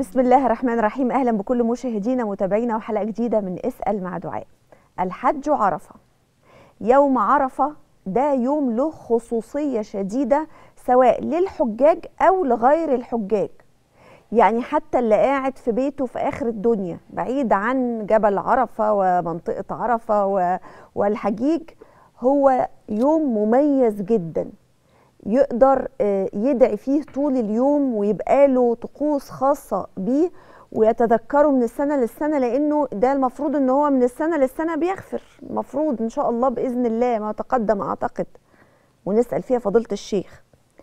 بسم الله الرحمن الرحيم اهلا بكل مشاهدينا ومتابعينا وحلقه جديده من اسال مع دعاء الحج عرفه يوم عرفه ده يوم له خصوصيه شديده سواء للحجاج او لغير الحجاج يعني حتى اللي قاعد في بيته في اخر الدنيا بعيد عن جبل عرفه ومنطقه عرفه و- والحجيج هو يوم مميز جدا يقدر آه، يدعي فيه طول اليوم ويبقى له طقوس خاصة بيه ويتذكره من السنة للسنة لأنه ده المفروض أنه هو من السنة للسنة بيغفر المفروض إن شاء الله بإذن الله ما تقدم أعتقد ونسأل فيها فضيلة الشيخ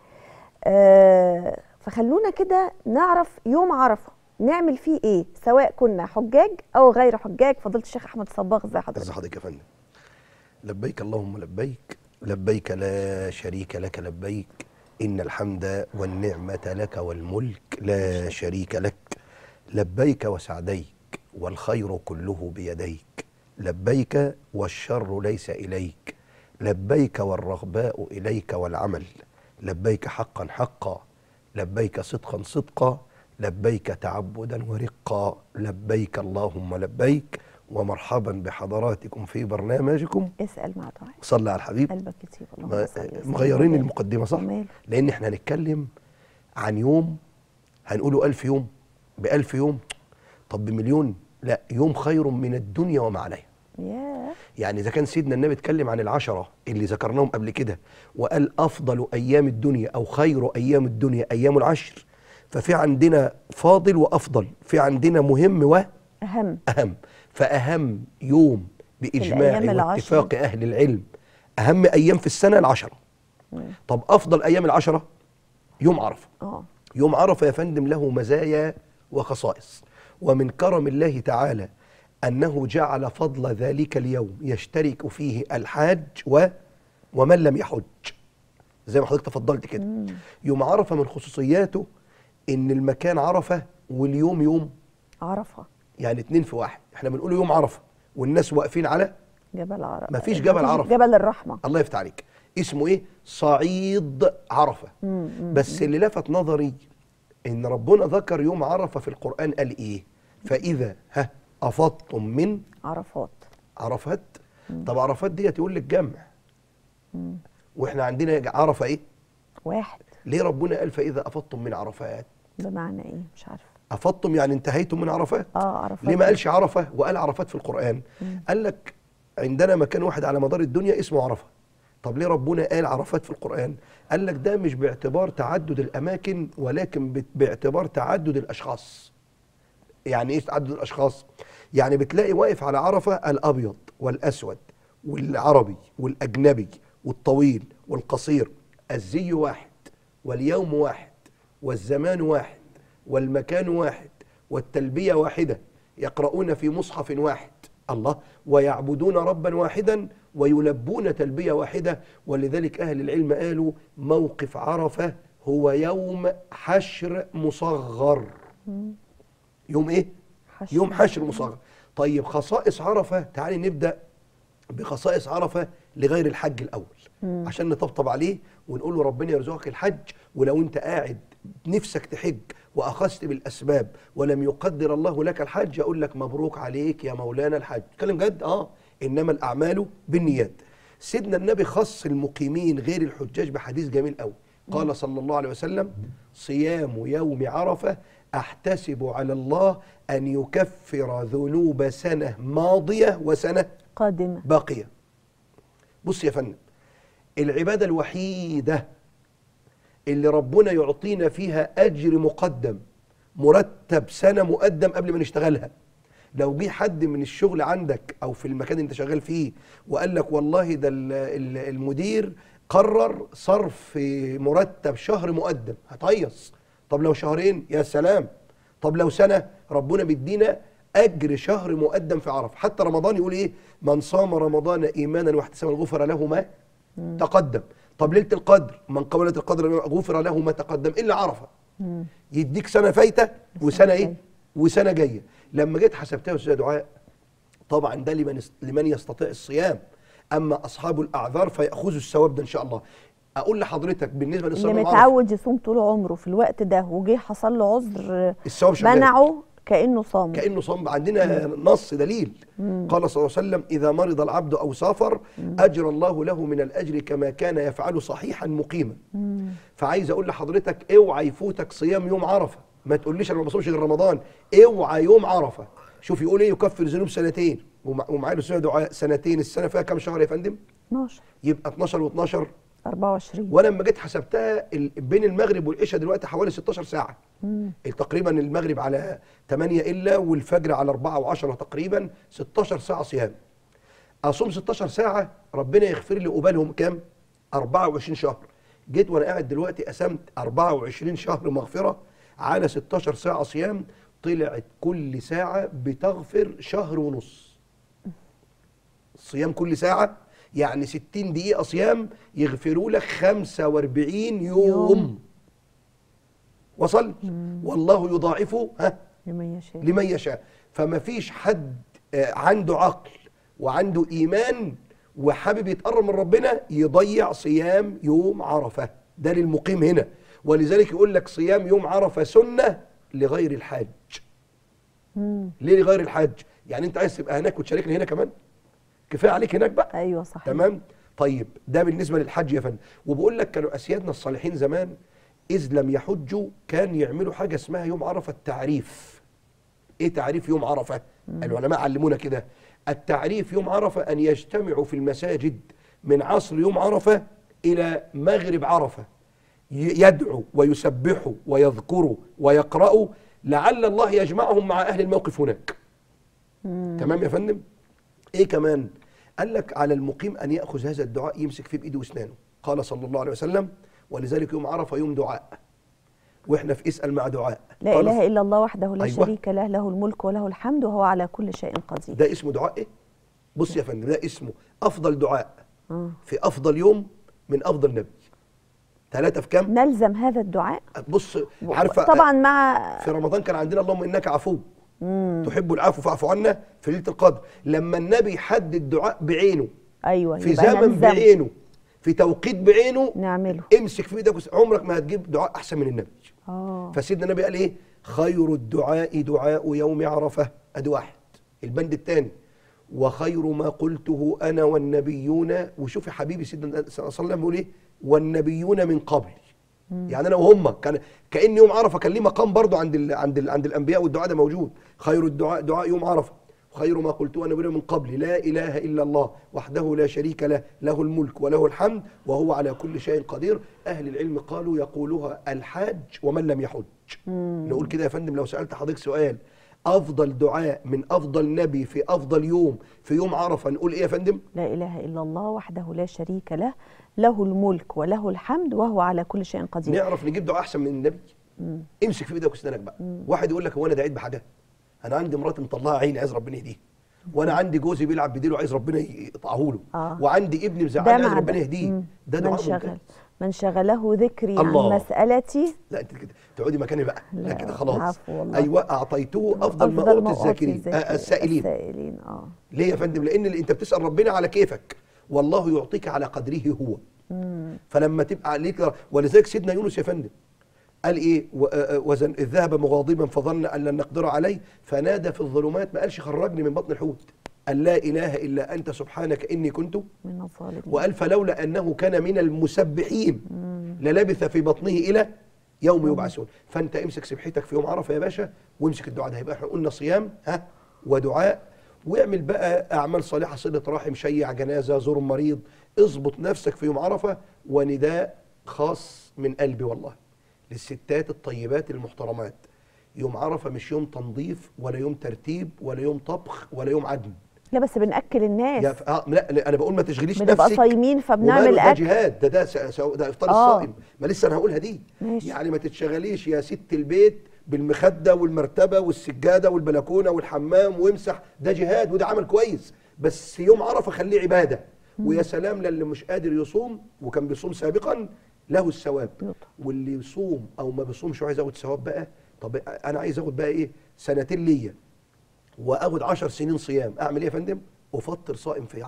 آه، فخلونا كده نعرف يوم عرفة نعمل فيه إيه سواء كنا حجاج أو غير حجاج فضيلة الشيخ أحمد صباغ زي ازي حضرتك حضرتك يا فندم لبيك اللهم لبيك لبيك لا شريك لك لبيك ان الحمد والنعمه لك والملك لا شريك لك لبيك وسعديك والخير كله بيديك لبيك والشر ليس اليك لبيك والرغباء اليك والعمل لبيك حقا حقا لبيك صدقا صدقا لبيك تعبدا ورقا لبيك اللهم لبيك ومرحبا بحضراتكم في برنامجكم اسأل مع دعاء صلى على الحبيب قلبك يطيب ما- اللهم صل وسلم مغيرين وبارك. المقدمة صح؟ وماله. لأن احنا هنتكلم عن يوم هنقوله ألف يوم بألف يوم طب بمليون لا يوم خير من الدنيا وما عليها ياه يعني إذا كان سيدنا النبي اتكلم عن العشرة اللي ذكرناهم قبل كده وقال أفضل أيام الدنيا أو خير أيام الدنيا أيام العشر ففي عندنا فاضل وأفضل في عندنا مهم و أهم أهم فأهم يوم بإجماع الأيام العشر. واتفاق أهل العلم أهم أيام في السنة العشرة طب أفضل أيام العشرة يوم عرفة اه يوم عرفة يا فندم له مزايا وخصائص ومن كرم الله تعالى أنه جعل فضل ذلك اليوم يشترك فيه الحاج و ومن لم يحج زي ما حضرتك تفضلت كده يوم عرفة من خصوصياته إن المكان عرفة واليوم يوم عرفة يعني اتنين في واحد احنا بنقول يوم عرفة والناس واقفين على جبل عرفة مفيش جبل عرفة. جبل الرحمة الله يفتح عليك اسمه ايه صعيد عرفة بس اللي لفت نظري ان ربنا ذكر يوم عرفة في القرآن قال ايه فاذا ها افضتم من عرفات عرفات طب عرفات ديت يقول لك جمع واحنا عندنا عرفة ايه واحد ليه ربنا قال فاذا افضتم من عرفات بمعنى ايه مش عارفة افضتم يعني انتهيتم من عرفات اه عرفات ليه ما قالش عرفة وقال عرفات في القرآن قال لك عندنا مكان واحد على مدار الدنيا اسمه عرفة طب ليه ربنا قال عرفات في القرآن قال لك ده مش باعتبار تعدد الأماكن ولكن بت- باعتبار تعدد الأشخاص يعني ايه تعدد الأشخاص يعني بتلاقي واقف على عرفة الأبيض والأسود والعربي والأجنبي والطويل والقصير الزي واحد واليوم واحد والزمان واحد والمكان واحد والتلبية واحدة يقرؤون في مصحف واحد الله ويعبدون ربا واحدا ويلبون تلبية واحدة ولذلك أهل العلم قالوا موقف عرفة هو يوم حشر مصغر يوم إيه؟ حشر يوم حشر مصغر طيب خصائص عرفة تعالي نبدأ بخصائص عرفة لغير الحج الأول عشان نطبطب عليه ونقول له ربنا يرزقك الحج ولو أنت قاعد نفسك تحج وأخذت بالأسباب ولم يقدر الله لك الحج أقول لك مبروك عليك يا مولانا الحج كلام جد آه إنما الأعمال بالنيات سيدنا النبي خص المقيمين غير الحجاج بحديث جميل قوي قال صلى الله عليه وسلم صيام يوم عرفة أحتسب على الله أن يكفر ذنوب سنة ماضية وسنة قادمة باقية بص يا فندم العبادة الوحيدة اللي ربنا يعطينا فيها أجر مقدم مرتب سنة مقدم قبل ما نشتغلها لو جه حد من الشغل عندك أو في المكان اللي أنت شغال فيه وقال لك والله ده ال- ال- المدير قرر صرف مرتب شهر مقدم هتهيص طب لو شهرين يا سلام طب لو سنة ربنا بيدينا أجر شهر مقدم في عرفة حتى رمضان يقول إيه من صام رمضان إيمانا واحتسابا غفر له ما تقدم طب ليلة القدر من قبل ليلة القدر غفر له ما تقدم إلا عرفة يديك سنة فايتة وسنة إيه جاية. وسنة جاية لما جيت حسبتها يا أستاذ دعاء طبعا ده لمن لمن يستطيع الصيام اما اصحاب الاعذار فياخذوا الثواب ده ان شاء الله اقول لحضرتك بالنسبه اللي للصيام يوم عرفه متعود يصوم طول عمره في الوقت ده وجه حصل له عذر الثواب شغال منعه كانه صام كانه صام عندنا نص دليل قال صلى الله عليه وسلم اذا مرض العبد او سافر اجرى الله له من الاجر كما كان يفعل صحيحا مقيما فعايز اقول لحضرتك اوعى يفوتك صيام يوم عرفه ما تقوليش انا ما بصومش غير رمضان اوعى يوم عرفه شوف يقول ايه يكفر ذنوب سنتين ومع- ومعاه له سنه دعاء سنتين السنه فيها كام شهر يا فندم 12 يبقى 12 و12 24 وانا لما جيت حسبتها ال- بين المغرب والعشاء دلوقتي حوالي 16 ساعه تقريبا المغرب على 8 الا والفجر على 4 و10 تقريبا 16 ساعه صيام اصوم 16 ساعه ربنا يغفر لي قبالهم كام 24 شهر جيت وانا قاعد دلوقتي قسمت 24 شهر مغفره على 16 ساعه صيام طلعت كل ساعه بتغفر شهر ونص صيام كل ساعة يعني 60 دقيقة صيام يغفروا لك 45 يوم, يوم. يوم. وصل والله يضاعفه ها لمن يشاء لمن يشاء فما فيش حد آه، عنده عقل وعنده إيمان وحابب يتقرب من ربنا يضيع صيام يوم عرفة ده للمقيم هنا ولذلك يقول لك صيام يوم عرفة سنة لغير الحاج ليه لغير الحاج يعني انت عايز تبقى هناك وتشاركني هنا كمان كفايه عليك هناك بقى ايوه صحيح تمام طيب ده بالنسبه للحج يا فندم وبقول لك كانوا اسيادنا الصالحين زمان اذ لم يحجوا كان يعملوا حاجه اسمها يوم عرفه التعريف ايه تعريف يوم عرفه العلماء علمونا كده التعريف يوم عرفه ان يجتمعوا في المساجد من عصر يوم عرفه الى مغرب عرفه ي- يدعوا ويسبحوا ويذكروا ويقرأوا لعل الله يجمعهم مع أهل الموقف هناك تمام يا فندم ايه كمان قال لك على المقيم ان ياخذ هذا الدعاء يمسك فيه بايده واسنانه قال صلى الله عليه وسلم ولذلك يوم عرفه يوم دعاء واحنا في اسال مع دعاء لا قال اله الا الله وحده لا أيوة. شريك له له الملك وله الحمد وهو على كل شيء قدير ده اسمه دعاء ايه بص يا فندم ده اسمه افضل دعاء آه. في افضل يوم من افضل نبي ثلاثه في كام نلزم هذا الدعاء بص عارفه طبعا مع في رمضان كان عندنا اللهم انك عفو تحب العفو فاعف عنا في ليله القدر لما النبي حدد دعاء بعينه ايوه في يبقى زمن نلزم. بعينه في توقيت بعينه نعمله امسك في ايدك وس- عمرك ما هتجيب دعاء احسن من النبي اه فسيدنا النبي قال ايه خير الدعاء دعاء يوم عرفه ادي واحد البند الثاني وخير ما قلته انا والنبيون وشوف يا حبيبي سيدنا صلى الله عليه وسلم بيقول ايه والنبيون من قبل يعني انا وهم كان كان يوم عرفه كان ليه مقام برضه عند ال عند ال عند الانبياء والدعاء ده موجود خير الدعاء دعاء يوم عرفه خير ما قلته انا من قبل لا اله الا الله وحده لا شريك له له الملك وله الحمد وهو على كل شيء قدير اهل العلم قالوا يقولها الحاج ومن لم يحج نقول كده يا فندم لو سالت حضرتك سؤال افضل دعاء من افضل نبي في افضل يوم في يوم عرفه نقول ايه يا فندم لا اله الا الله وحده لا شريك له له الملك وله الحمد وهو على كل شيء قدير نعرف نجيب دعاء احسن من النبي امسك في ايدك واسنانك بقى واحد يقول لك هو انا دعيت بحاجه انا عندي مراتي مطلعه عيني عايز ربنا يهديها وانا عندي جوزي بيلعب بديله عايز ربنا يقطعه له آه. وعندي ابني ده مزعلني عايز مع ربنا ده يهديه مم. ده من دعاء شغل ممتاز من شغله ذكري الله. عن مسألتي لا انت كده تقعدي مكاني بقى لا لا، كده خلاص العفو والله. ايوه اعطيته افضل ما اعطي الذاكرين آه، السائلين السائلين اه ليه يا فندم لان اللي انت بتسال ربنا على كيفك والله يعطيك على قدره هو فلما تبقى عليك ولذلك سيدنا يونس يا فندم قال ايه و- آه، وزن اذ ذهب مغاضبا فظن ان لن نقدر عليه فنادى في الظلمات ما قالش خرجني من بطن الحوت قال لا اله الا انت سبحانك اني كنت من الظالمين وقال فلولا انه كان من المسبحين للبث في بطنه الى يوم يبعثون فانت امسك سبحتك في يوم عرفه يا باشا وامسك الدعاء ده يبقى احنا قلنا صيام ها ودعاء واعمل بقى اعمال صالحه صله رحم شيع جنازه زور مريض اظبط نفسك في يوم عرفه ونداء خاص من قلبي والله للستات الطيبات المحترمات يوم عرفه مش يوم تنظيف ولا يوم ترتيب ولا يوم طبخ ولا يوم عدن لا بس بنأكل الناس يا ف... آه لا لا، انا بقول ما تشغليش بنبقى نفسك صايمين فبنعمل وماله ده أكل. جهاد ده ده س... س... ده افطار آه. الصائم ما لسه انا هقولها دي ماشي. يعني ما تتشغليش يا ست البيت بالمخده والمرتبه والسجاده والبلكونه والحمام وامسح ده جهاد وده عمل كويس بس يوم عرفه خليه عباده ويا سلام للي مش قادر يصوم وكان بيصوم سابقا له الثواب يطلع. واللي يصوم او ما بيصومش وعايز ياخد ثواب بقى طب انا عايز اخد بقى ايه سنتين ليا واخد 10 سنين صيام اعمل ايه يا فندم افطر صائم في عرفه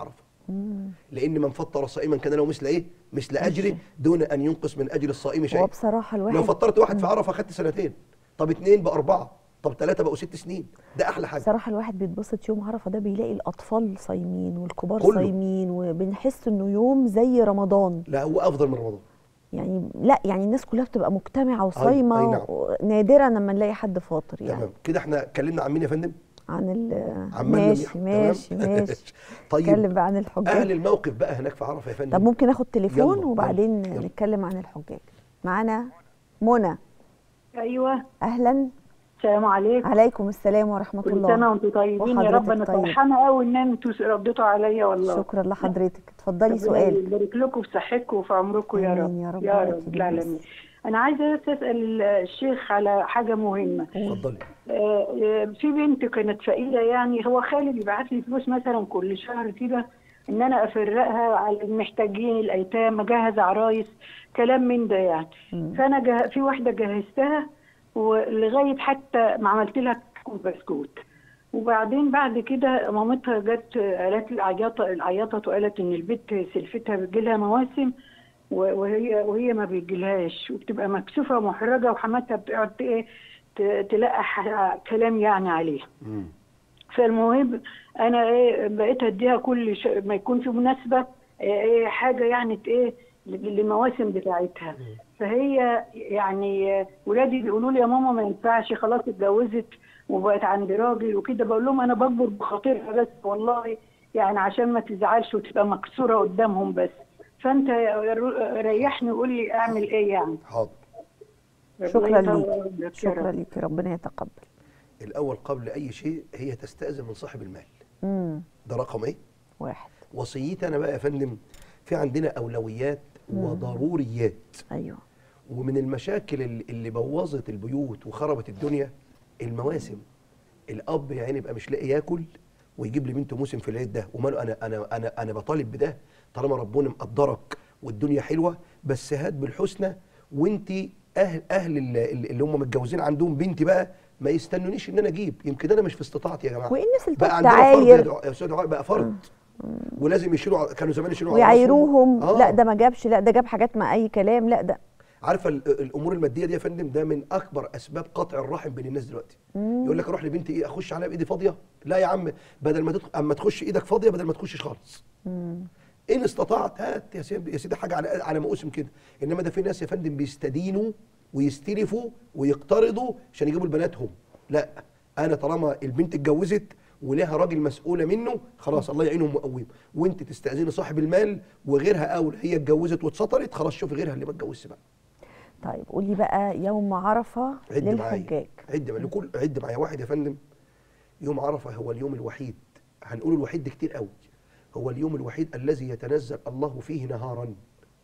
لان من فطر صائما كان له مثل ايه مثل أجر. اجره دون ان ينقص من اجر الصائم هو شيء بصراحه الواحد لو فطرت واحد في عرفه خدت سنتين طب اتنين باربعه طب ثلاثه بقوا ست سنين ده احلى حاجه بصراحه الواحد بيتبسط يوم عرفه ده بيلاقي الاطفال صايمين والكبار كله. صايمين وبنحس انه يوم زي رمضان لا هو افضل من رمضان يعني لا يعني الناس كلها بتبقى مجتمعه وصايمه أي نعم. و- نادرا لما نلاقي حد فاطر يعني تمام كده احنا اتكلمنا عن مين يا فندم عن ال عن من لم ماشي يحج. ماشي تمام؟ ماشي طيب نتكلم بقى عن الحجاج اهل الموقف بقى هناك في عرفه يا فندم طب ممكن اخد تليفون يلا، وبعدين يلا، يلا. نتكلم عن الحجاج معانا منى ايوه اهلا السلام عليكم عليكم السلام ورحمه كل الله سنه وانتم طيبين يا رب وحضرتك انا طيب. فرحانه قوي ان انتوا رديتوا عليا والله شكرا لحضرتك اتفضلي ربنا سؤال يبارك لكم في صحتكم وفي عمركم يا آمين رب يا رب يا وياك رب بالناس. العالمين انا عايزه بس اسال الشيخ على حاجه مهمه اتفضلي آه، آه، في بنت كانت فقيره يعني هو خالي بيبعت لي فلوس مثلا كل شهر كده ان انا افرقها على المحتاجين الايتام اجهز عرايس كلام من ده يعني فانا جه... في واحده جهزتها ولغايه حتى ما عملت لها كوب بسكوت وبعدين بعد كده مامتها جت قالت لي عيطت عيطت وقالت ان البنت سلفتها بتجيلها مواسم و- وهي وهي ما بيجيلهاش وبتبقى مكسوفه ومحرجه وحماتها بتقعد ايه ت- تلقح كلام يعني عليها مم. فالمهم انا ايه بقيت اديها كل ش... ما يكون في مناسبه ايه حاجه يعني ت- ايه للمواسم بتاعتها فهي يعني آه، ولادي بيقولوا لي يا ماما ما ينفعش خلاص اتجوزت وبقت عند راجل وكده بقول لهم انا بكبر بخاطرها بس والله يعني عشان ما تزعلش وتبقى مكسوره قدامهم بس فانت ريحني وقول لي اعمل ايه يعني حاضر شكرا ربنا ليك يطول عمرك يا شكرا رب. ليك ربنا يتقبل الاول قبل اي شيء هي تستاذن من صاحب المال امم ده رقم ايه واحد وصيتي انا بقى يا فندم في عندنا اولويات وضروريات ايوه ومن المشاكل اللي اللي بوظت البيوت وخربت الدنيا المواسم الاب يعني يبقى مش لاقي ياكل ويجيب لي بنته موسم في العيد ده وماله انا انا انا انا بطالب بده طالما ربنا مقدرك والدنيا حلوه بس هات بالحسنى وانت اهل اهل اللي, اللي هم متجوزين عندهم بنتي بقى ما يستنونيش ان انا اجيب يمكن انا مش في استطاعتي يا جماعه والناس اللي بقى تقعد عندنا فرض يا تعاير دعاء- يا استاذ دعاء بقى فرض ولازم يشيلوا كانوا زمان يشيلوا على ويعايروهم راسهم. آه. لا ده ما جابش لا ده جاب حاجات مع اي كلام لا ده عارفه ال- الامور الماديه دي يا فندم ده من اكبر اسباب قطع الرحم بين الناس دلوقتي يقول لك اروح لبنتي ايه اخش عليها بايدي فاضيه لا يا عم بدل ما تدخل اما تخش ايدك فاضيه بدل ما تخشش خالص ان استطعت هات يا سيدي يا سيدي حاجه على على موسم كده انما ده في ناس يا فندم بيستدينوا ويستلفوا ويقترضوا عشان يجيبوا لبناتهم لا انا طالما البنت اتجوزت ولها راجل مسؤوله منه خلاص الله يعينهم ويقويهم وانت تستاذني صاحب المال وغيرها اولى هي اتجوزت واتسطرت خلاص شوفي غيرها اللي ما اتجوزش بقى طيب قولي بقى يوم عرفه عد معايا للحجاج عد معايا لكل عد معايا واحد يا فندم يوم عرفه هو اليوم الوحيد هنقول الوحيد ده كتير قوي هو اليوم الوحيد الذي يتنزل الله فيه نهارا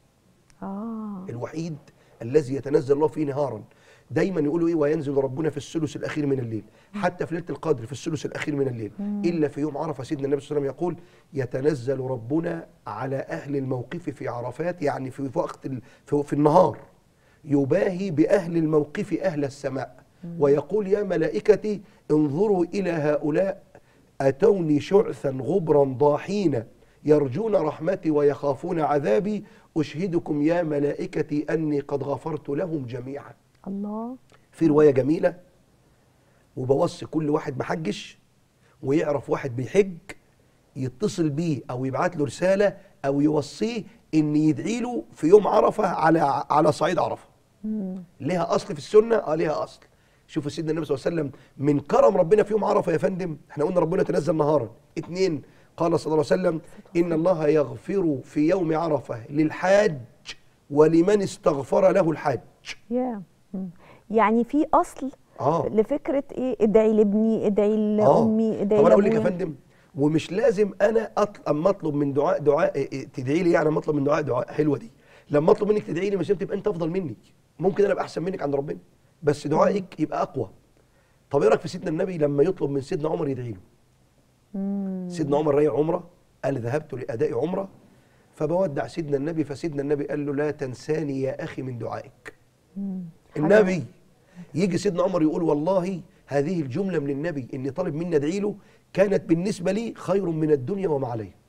اه الوحيد الذي يتنزل الله فيه نهارا دايما يقولوا ايه وينزل ربنا في الثلث الاخير من الليل حتى في ليله القدر في الثلث الاخير من الليل الا في يوم عرفه سيدنا النبي صلى الله عليه وسلم يقول يتنزل ربنا على اهل الموقف في عرفات يعني في وقت ال- في, في النهار يباهي باهل الموقف اهل السماء ويقول يا ملائكتي انظروا الى هؤلاء اتوني شعثا غبرا ضاحين يرجون رحمتي ويخافون عذابي اشهدكم يا ملائكتي اني قد غفرت لهم جميعا الله في روايه جميله وبوصي كل واحد محجش ويعرف واحد بيحج يتصل بيه او يبعت له رساله او يوصيه ان يدعي له في يوم عرفه على على صعيد عرفه لها اصل في السنه اه لها اصل شوفوا سيدنا النبي صلى الله عليه وسلم من كرم ربنا في يوم عرفه يا فندم احنا قلنا ربنا تنزل نهارا اتنين قال صلى الله عليه وسلم ان الله يغفر في يوم عرفه للحاج ولمن استغفر له الحاج يا مم. يعني في اصل اه لفكره ايه ادعي لابني ادعي لامي ادعي طب انا اقول لك يا لابويا فندم ومش لازم انا أطل... اما اطلب من دعاء دعاء إيه إيه تدعي لي يعني اما اطلب من دعاء دعاء حلوه دي لما اطلب منك تدعي لي مش تبقى انت افضل مني ممكن انا ابقى احسن منك عند ربنا بس دعائك يبقى اقوى طب ايه رايك في سيدنا النبي لما يطلب من سيدنا عمر يدعي له سيدنا عمر رايح عمره قال ذهبت لاداء عمره فبودع سيدنا النبي فسيدنا النبي قال له لا تنساني يا اخي من دعائك النبي يجي سيدنا عمر يقول والله هذه الجمله من النبي اني طالب مني ادعي له كانت بالنسبه لي خير من الدنيا وما عليها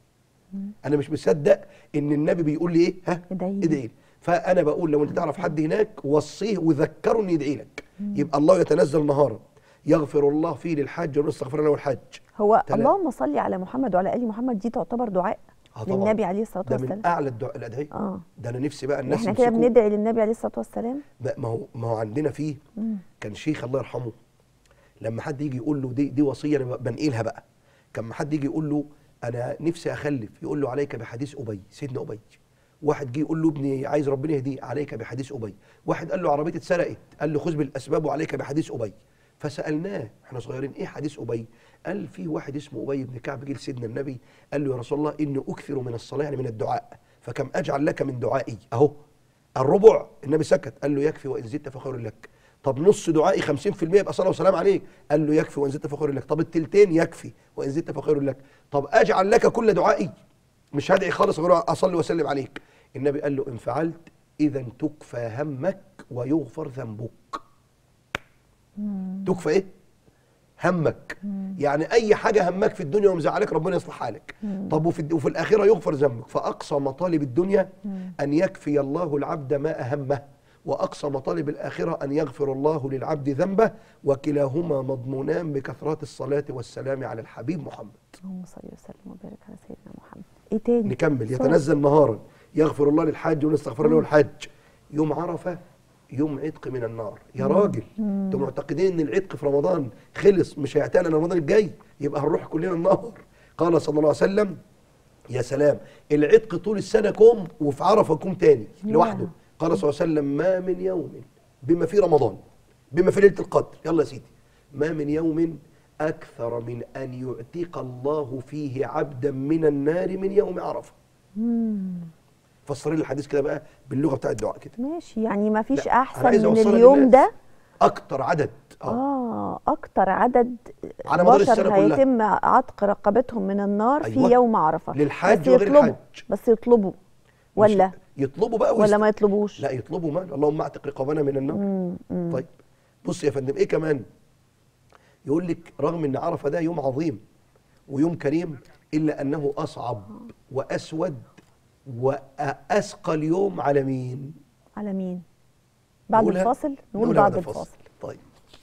انا مش مصدق ان النبي بيقول لي ايه ها ادعي لي. ادعي لي فانا بقول لو انت تعرف حد هناك وصيه وذكره انه يدعي لك يبقى الله يتنزل نهارا يغفر الله فيه للحج ونستغفر له الحج هو تلا- اللهم صل على محمد وعلى ال محمد دي تعتبر دعاء آه طبعاً. للنبي عليه الصلاه ده من والسلام اعلى الدعاء الادعيه اه ده انا نفسي بقى الناس احنا كده يمسكوا- بندعي للنبي عليه الصلاه والسلام ما ما هو ما هو عندنا فيه كان شيخ الله يرحمه لما حد يجي يقول له دي دي وصيه انا بنقلها بقى كان حد يجي يقول له انا نفسي اخلف يقول له عليك بحديث ابي سيدنا ابي واحد جه يقول له ابني عايز ربنا يهديه عليك بحديث ابي واحد قال له عربيتي اتسرقت قال له خذ بالاسباب وعليك بحديث ابي فسالناه احنا صغيرين ايه حديث ابي قال في واحد اسمه ابي بن كعب جه لسيدنا النبي قال له يا رسول الله اني اكثر من الصلاه يعني من الدعاء فكم اجعل لك من دعائي اهو الربع النبي سكت قال له يكفي وان زدت فخير لك طب نص دعائي 50% يبقى صلاه وسلام عليك قال له يكفي وان زدت فخير لك طب التلتين يكفي وان زدت فخير لك طب اجعل لك كل دعائي مش هدعي خالص غير اصلي واسلم عليك النبي قال له ان فعلت اذا تكفى همك ويغفر ذنبك تكفى ايه همك يعني اي حاجه همك في الدنيا ومزعلك ربنا يصلح حالك طب وفي, الد- وفي الاخره يغفر ذنبك فاقصى مطالب الدنيا ان يكفي الله العبد ما اهمه واقصى مطالب الاخره ان يغفر الله للعبد ذنبه وكلاهما مضمونان بكثره الصلاه والسلام على الحبيب محمد اللهم صل وسلم وبارك على سيدنا محمد ايه تاني نكمل بسرعة. يتنزل نهارا يغفر الله للحاج ونستغفر له الحج يوم عرفه يوم عتق من النار يا راجل انتوا معتقدين ان العتق في رمضان خلص مش هيعتقنا رمضان الجاي يبقى هنروح كلنا النار قال صلى الله عليه وسلم يا سلام العتق طول السنه كوم وفي عرفه كوم تاني يا. لوحده قال صلى الله عليه وسلم ما من يوم بما في رمضان بما في ليله القدر يلا يا سيدي ما من يوم اكثر من ان يعتق الله فيه عبدا من النار من يوم عرفه فسرين لي الحديث كده بقى باللغه بتاع الدعاء كده ماشي يعني ما فيش لا، أنا احسن عايز من أوصلها اليوم للناس. ده اكتر عدد اه اه اكتر عدد على مدار بشر السنة كلها. هيتم عتق رقبتهم من النار أيوة. في يوم عرفه للحاج بس وغير يطلبوا الحج. بس يطلبوا ولا مش- يطلبوا بقى ولا ويست- ما يطلبوش لا يطلبوا مال اللهم اعتق رقابنا من النار مم، مم. طيب بص يا فندم ايه كمان يقول لك رغم ان عرفه ده يوم عظيم ويوم كريم الا انه اصعب واسود واثقل يوم على مين على مين بعد نقولها؟ الفاصل نقول نقولها بعد الفاصل طيب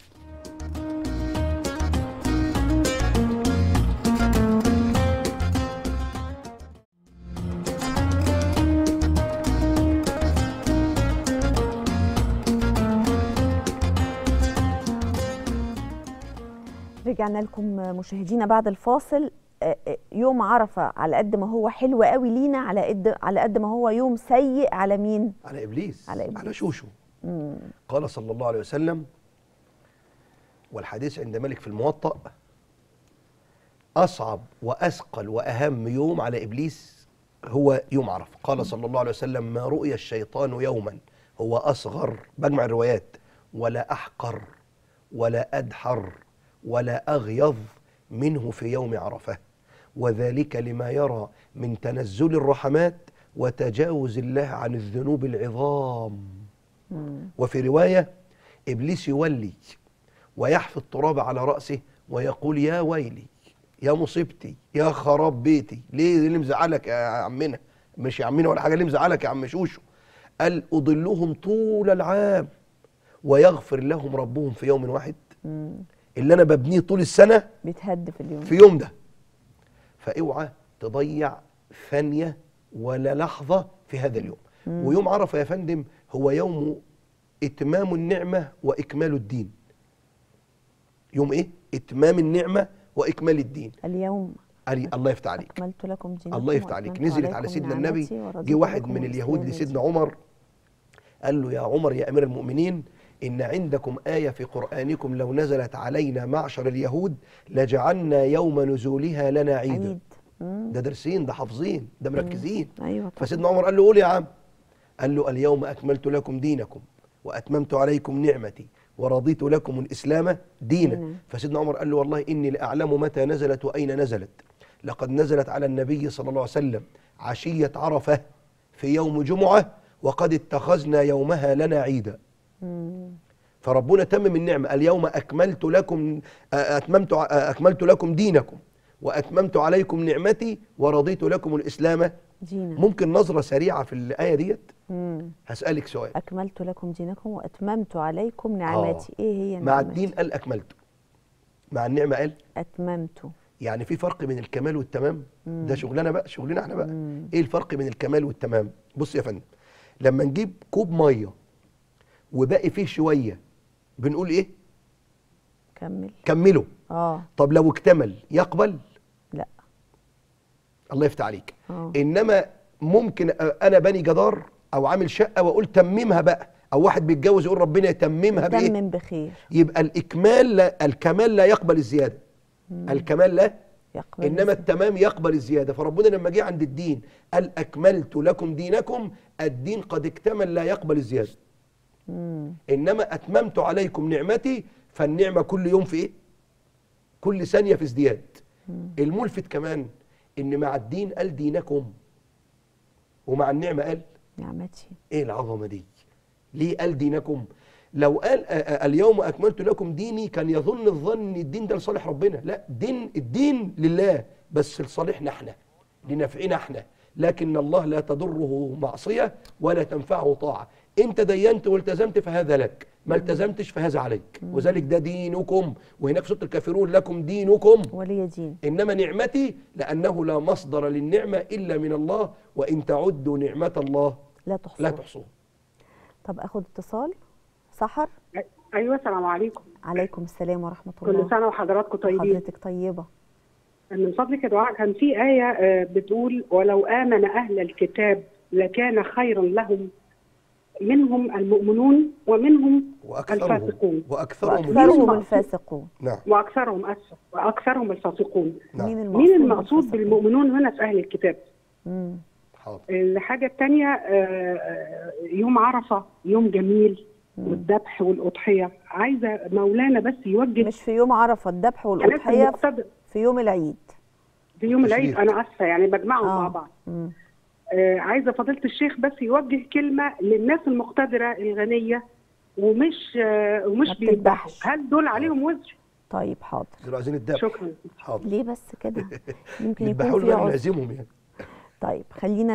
رجعنا لكم مشاهدينا بعد الفاصل آه، آه، يوم عرفه على قد ما هو حلو قوي لينا على قد على قد ما هو يوم سيء على مين على ابليس على إبليس. على شوشو قال صلى الله عليه وسلم والحديث عند مالك في الموطأ أصعب وأثقل وأهم يوم على إبليس هو يوم عرفة قال صلى الله عليه وسلم ما رؤي الشيطان يوما هو أصغر بجمع الروايات ولا أحقر ولا أدحر ولا أغيظ منه في يوم عرفة وذلك لما يرى من تنزل الرحمات وتجاوز الله عن الذنوب العظام وفي رواية إبليس يولي ويحفي التراب على رأسه ويقول يا ويلي يا مصيبتي يا خراب بيتي ليه اللي مزعلك يا عمنا مش يا عمنا ولا حاجة اللي مزعلك يا عم شوشو قال أضلهم طول العام ويغفر لهم ربهم في يوم واحد اللي أنا ببنيه طول السنة بيتهد في اليوم في يوم ده فاوعى تضيع ثانية ولا لحظة في هذا اليوم ويوم عرفة يا فندم هو يوم إتمام النعمة وإكمال الدين يوم إيه؟ إتمام النعمة وإكمال الدين اليوم علي الله يفتح عليك أكملت لكم دينكم الله يفتح عليك وأتممت نزلت على عليكم سيدنا نعمتي النبي ورضيت جه واحد لكم من اليهود الإسلام لسيدنا عمر قال له يا عمر يا امير المؤمنين ان عندكم ايه في قرانكم لو نزلت علينا معشر اليهود لجعلنا يوم نزولها لنا عيدا عيد مم. ده دارسين ده حافظين ده مركزين ايوه طبعا فسيدنا عمر قال له قول يا عم قال له اليوم اكملت لكم دينكم واتممت عليكم نعمتي ورضيت لكم الاسلام دينا دينا. فسيدنا عمر قال له والله اني لاعلم متى نزلت واين نزلت لقد نزلت على النبي صلى الله عليه وسلم عشيه عرفه في يوم جمعه وقد اتخذنا يومها لنا عيدا مم. فربنا تمم النعمة اليوم أكملت لكم أتممت أكملت لكم دينكم واتممت عليكم نعمتي ورضيت لكم الاسلام دينا ممكن نظره سريعه في الايه ديت مم. هسالك سؤال اكملت لكم دينكم واتممت عليكم نعمتي ايه هي مع نعمتي؟ الدين قال اكملته مع النعمه قال اتممت يعني في فرق بين الكمال والتمام ده شغلنا بقى شغلنا احنا بقى ايه الفرق بين الكمال والتمام بص يا فندم لما نجيب كوب ميه وباقي فيه شويه بنقول ايه كمل كمله اه طب لو اكتمل يقبل لا الله يفتح عليك اه انما ممكن أ- انا بني جدار او عامل شقه واقول تممها بقى او واحد بيتجوز يقول ربنا يتممها بايه تمم بخير يبقى الاكمال لا الكمال لا يقبل الزياده الكمال لا يقبل انما الزيادة. التمام يقبل الزياده فربنا لما جه عند الدين قال اكملت لكم دينكم الدين قد اكتمل لا يقبل الزياده مم. انما اتممت عليكم نعمتي فالنعمه كل يوم في ايه كل ثانيه في ازدياد الملفت كمان ان مع الدين قال دينكم ومع النعمه قال نعمتي ايه العظمه دي ليه قال دينكم لو قال آ- آ- اليوم اكملت لكم ديني كان يظن الظن ان الدين ده لصالح ربنا لا دين الدين لله بس لصالحنا احنا لنفعنا احنا لكن الله لا تضره معصيه ولا تنفعه طاعه انت دينت والتزمت فهذا لك ما التزمتش فهذا عليك وذلك ده دينكم وهناك سوره الكافرون لكم دينكم ولي دين انما نعمتي لانه لا مصدر للنعمه الا من الله وان تعدوا نعمه الله لا تحصى لا تحصوها طب اخد اتصال سحر ايوه السلام عليكم عليكم السلام ورحمه كل الله سنه وحضراتكم طيبين حضرتك طيبه من فضلك يا دعاء كان في ايه آه، بتقول ولو امن اهل الكتاب لكان خيرا لهم منهم المؤمنون ومنهم واكثرهم الفاسقون واكثرهم واكثرهم المقصود؟ الفاسقون نعم واكثرهم اسف واكثرهم الفاسقون نعم مين المقصود مين المقصود بالفاسقين؟ بالمؤمنون هنا في اهل الكتاب مم. حاضر الحاجه الثانيه يوم عرفه يوم جميل والذبح والاضحيه عايزه مولانا بس يوجه مش في يوم عرفه الذبح الناس والاضحيه المقتدر في يوم العيد في يوم العيد تشريق. انا اسفه يعني بجمعهم آه. مع بعض مم. آه عايزه فضيله الشيخ بس يوجه كلمه للناس المقتدره الغنيه ومش آه ما ومش بيذبحوا بتذبحش. هل دول عليهم وزر؟ طيب حاضر دول عايزين الدفع شكرا حاضر ليه بس كده يمكن يذبحوا يكون في لنا عذر نعزمهم يعني طيب خلينا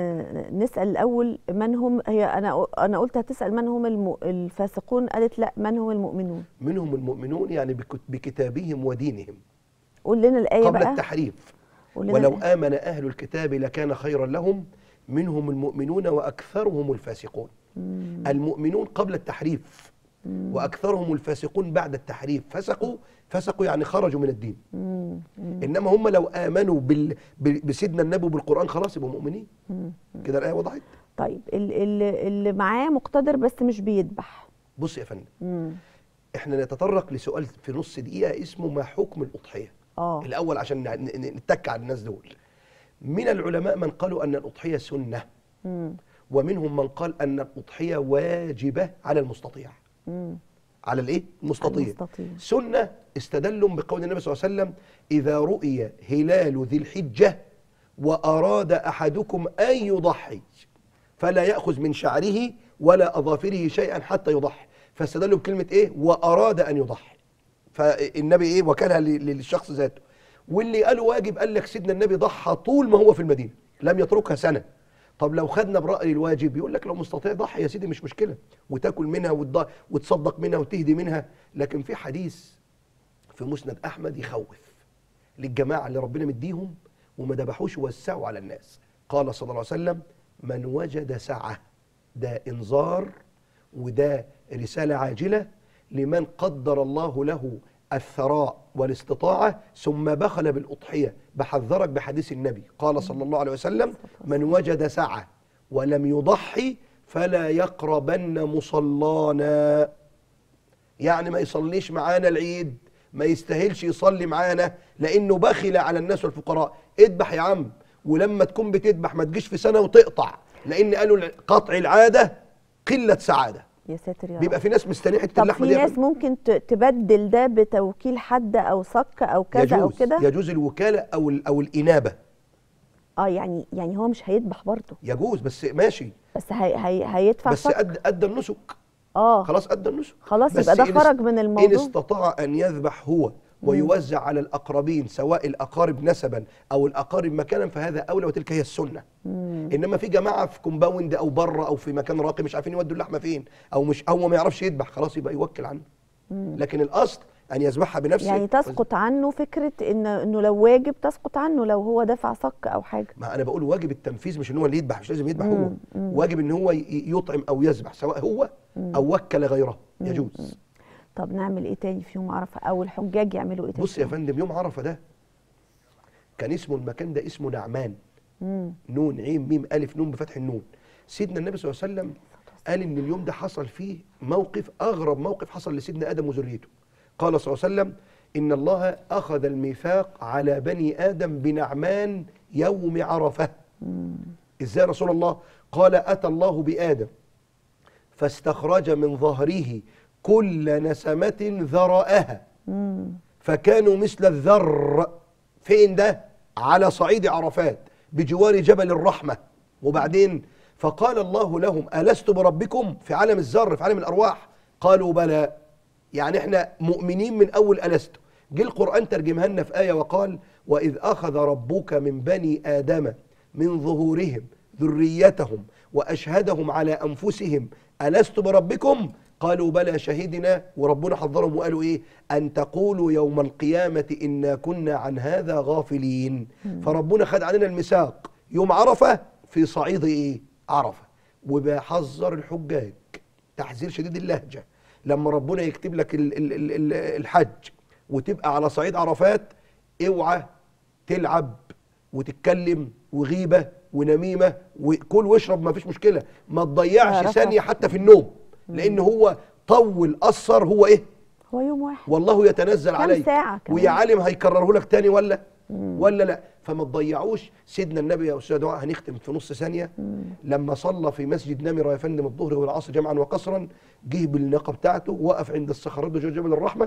ن- نسال الاول من هم هي انا انا قلت هتسال من هم الم... الفاسقون قالت لا من هم المؤمنون منهم المؤمنون يعني بكت- بكتابهم ودينهم قول لنا الايه قبل بقى التحريف قول لنا ولو الآية. آمن أهل الكتاب لكان خيرا لهم منهم المؤمنون وأكثرهم الفاسقون المؤمنون قبل التحريف وأكثرهم الفاسقون بعد التحريف فسقوا فسقوا يعني خرجوا من الدين مم. مم. إنما هم لو آمنوا بال... ب- بسيدنا النبي بالقرآن خلاص يبقوا مؤمنين كده الآية وضحت طيب ال- ال- اللي معاه مقتدر بس مش بيذبح بص يا فندم مم. احنا نتطرق لسؤال في نص دقيقة اسمه ما حكم الأضحية اه الأول عشان ن- ن- نتك على الناس دول من العلماء من قالوا أن الأضحية سنة مم. ومنهم من قال أن الأضحية واجبة على المستطيع مم. على الإيه؟ المستطيع المستطيع. سنة استدلوا بقول النبي صلى الله عليه وسلم إذا رؤي هلال ذي الحجة وأراد أحدكم أن يضحي فلا يأخذ من شعره ولا أظافره شيئا حتى يضحي فاستدلوا بكلمة إيه؟ وأراد أن يضحي فالنبي إيه وكلها ل- للشخص ذاته واللي قالوا واجب قال لك سيدنا النبي ضحى طول ما هو في المدينة لم يتركها سنة طب لو خدنا برأي الواجب يقول لك لو مستطيع ضحي يا سيدي مش مشكلة وتاكل منها وتض- وتصدق منها وتهدي منها لكن في حديث في مسند أحمد يخوف للجماعة اللي ربنا مديهم وما ذبحوش وسعوا على الناس قال صلى الله عليه وسلم من وجد سعة ده إنذار وده رسالة عاجلة لمن قدر الله له الثراء والاستطاعة ثم بخل بالأضحية بحذرك بحديث النبي قال صلى الله عليه وسلم من وجد سعة ولم يضحي فلا يقربن مصلانا يعني ما يصليش معانا العيد ما يستاهلش يصلي معانا لانه بخل على الناس والفقراء اذبح يا عم ولما تكون بتذبح ما تجيش في سنه وتقطع لان قالوا قطع العاده قله سعاده يا ساتر يا رب بيبقى في ناس مستنيه حته طب اللحمه في دي ناس ممكن ت- تبدل ده بتوكيل حد او صك او كذا او يجوز كده يجوز الوكاله او ال- او الانابه اه يعني يعني هو مش هيذبح برضه يجوز بس ماشي بس هي هي هيدفع بس صك ادى ادى النسك اه خلاص ادى النسك خلاص بس يبقى ده إن است- خرج من ان الموضوع استطاع ان يذبح هو ويوزع على الأقربين سواء الأقارب نسبا أو الأقارب مكانا فهذا أولى وتلك هي السنة إنما في جماعة في كومباوند أو بره أو في مكان راقي مش عارفين يودوا اللحمة فين أو مش أو ما يعرفش يذبح خلاص يبقى يوكل عنه لكن الأصل أن يذبحها بنفسه يعني تسقط عنه فكره ان انه لو واجب تسقط عنه لو هو دفع صك او حاجه ما انا بقول واجب التنفيذ مش ان هو اللي يذبح مش لازم يذبح هو واجب ان هو ي- يطعم او يذبح سواء هو او وكل غيره يجوز طب نعمل ايه تاني في يوم عرفه او الحجاج يعملوا ايه تاني بص يا فندم يوم عرفه ده كان اسمه المكان ده اسمه نعمان نون عين ميم الف نون بفتح النون سيدنا النبي صلى الله عليه وسلم قال ان اليوم ده حصل فيه موقف اغرب موقف حصل لسيدنا ادم وذريته قال صلى الله عليه وسلم ان الله اخذ الميثاق على بني ادم بنعمان يوم عرفه ازاي يا رسول الله قال اتى الله بادم فاستخرج من ظهره كل نسمه ذرأها فكانوا مثل الذر فين ده على صعيد عرفات بجوار جبل الرحمة وبعدين فقال الله لهم ألست بربكم في عالم الذر في عالم الأرواح قالوا بلى يعني احنا مؤمنين من أول ألست جه القرآن ترجمها لنا في آية وقال وإذ أخذ ربك من بني آدم من ظهورهم ذريتهم وأشهدهم على أنفسهم ألست بربكم قالوا بلى شهدنا وربنا حذرهم وقالوا ايه ان تقولوا يوم القيامه انا كنا عن هذا غافلين فربنا خد علينا الميثاق يوم عرفه في صعيد ايه عرفه وبيحذر الحجاج تحذير شديد اللهجه لما ربنا يكتب لك ال- ال- ال- ال- الحج وتبقى على صعيد عرفات اوعى تلعب وتتكلم وغيبه ونميمه وكل واشرب ما فيش مشكله ما تضيعش عرفة. ثانيه حتى في النوم لان هو طول اثر هو ايه هو يوم واحد والله يتنزل كام عليك ساعة كمان؟ ويا عالم هيكرره لك تاني ولا ولا لا فما تضيعوش سيدنا النبي يا استاذ دعاء هنختم في نص ثانيه لما صلى في مسجد نمره يا فندم الظهر والعصر جمعا وقصرا جه بالناقه بتاعته وقف عند الصخرات بجوار جبل الرحمه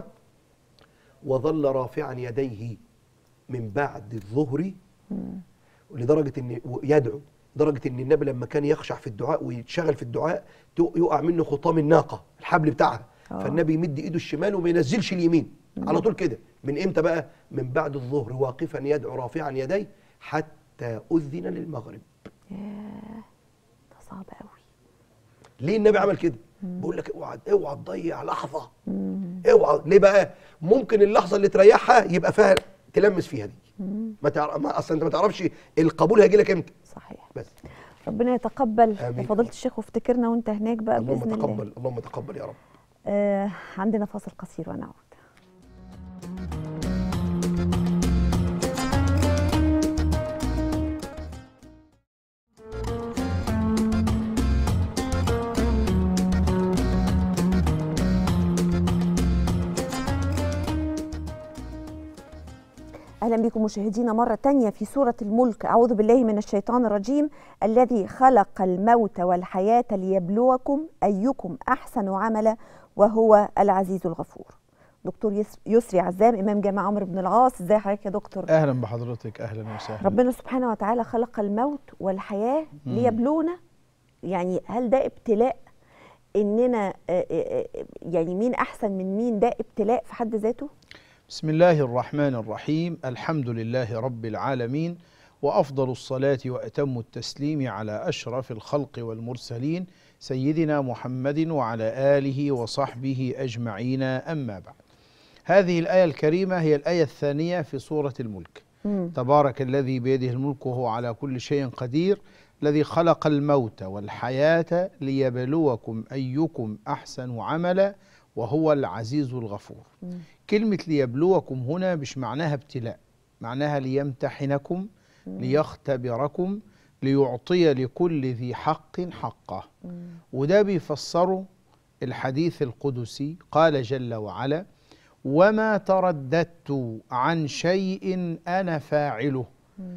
وظل رافعا يديه من بعد الظهر لدرجه ان يدعو لدرجه ان النبي لما كان يخشع في الدعاء ويتشغل في الدعاء تو- يقع منه خطام الناقه الحبل بتاعها آه. فالنبي يمد ايده الشمال وما ينزلش اليمين على طول كده من امتى بقى من بعد الظهر واقفا يدعو رافعا يديه حتى اذن للمغرب ده صعب قوي ليه النبي عمل كده بيقول لك اوعى اوعى تضيع لحظه اوعى ليه بقى ممكن اللحظه اللي تريحها يبقى فيها تلمس فيها دي ما تعرف ما اصلا انت ما تعرفش القبول هيجي لك امتى صحيح بس ربنا يتقبل آمين. يا فضيله الشيخ وافتكرنا وانت هناك بقى اللهم باذن الله تقبل اللهم تقبل يا رب آه عندنا فاصل قصير ونعود أهلا بكم مشاهدينا مرة تانية في سورة الملك أعوذ بالله من الشيطان الرجيم الذي خلق الموت والحياة ليبلوكم أيكم أحسن عملا وهو العزيز الغفور دكتور يس- يسري عزام إمام جامع عمرو بن العاص ازي حضرتك يا دكتور اهلا بحضرتك اهلا وسهلا ربنا سبحانه وتعالى خلق الموت والحياة ليبلونا يعني هل ده ابتلاء إننا آه، آه، آه، يعني مين أحسن من مين ده ابتلاء في حد ذاته بسم الله الرحمن الرحيم الحمد لله رب العالمين وافضل الصلاه واتم التسليم على اشرف الخلق والمرسلين سيدنا محمد وعلى اله وصحبه اجمعين اما بعد هذه الايه الكريمه هي الايه الثانيه في سوره الملك مم. تبارك الذي بيده الملك وهو على كل شيء قدير الذي خلق الموت والحياه ليبلوكم ايكم احسن عملا وهو العزيز الغفور كلمة ليبلوكم هنا مش معناها ابتلاء معناها ليمتحنكم ليختبركم ليعطي لكل ذي حق حقه وده بيفسره الحديث القدسي قال جل وعلا وما ترددت عن شيء أنا فاعله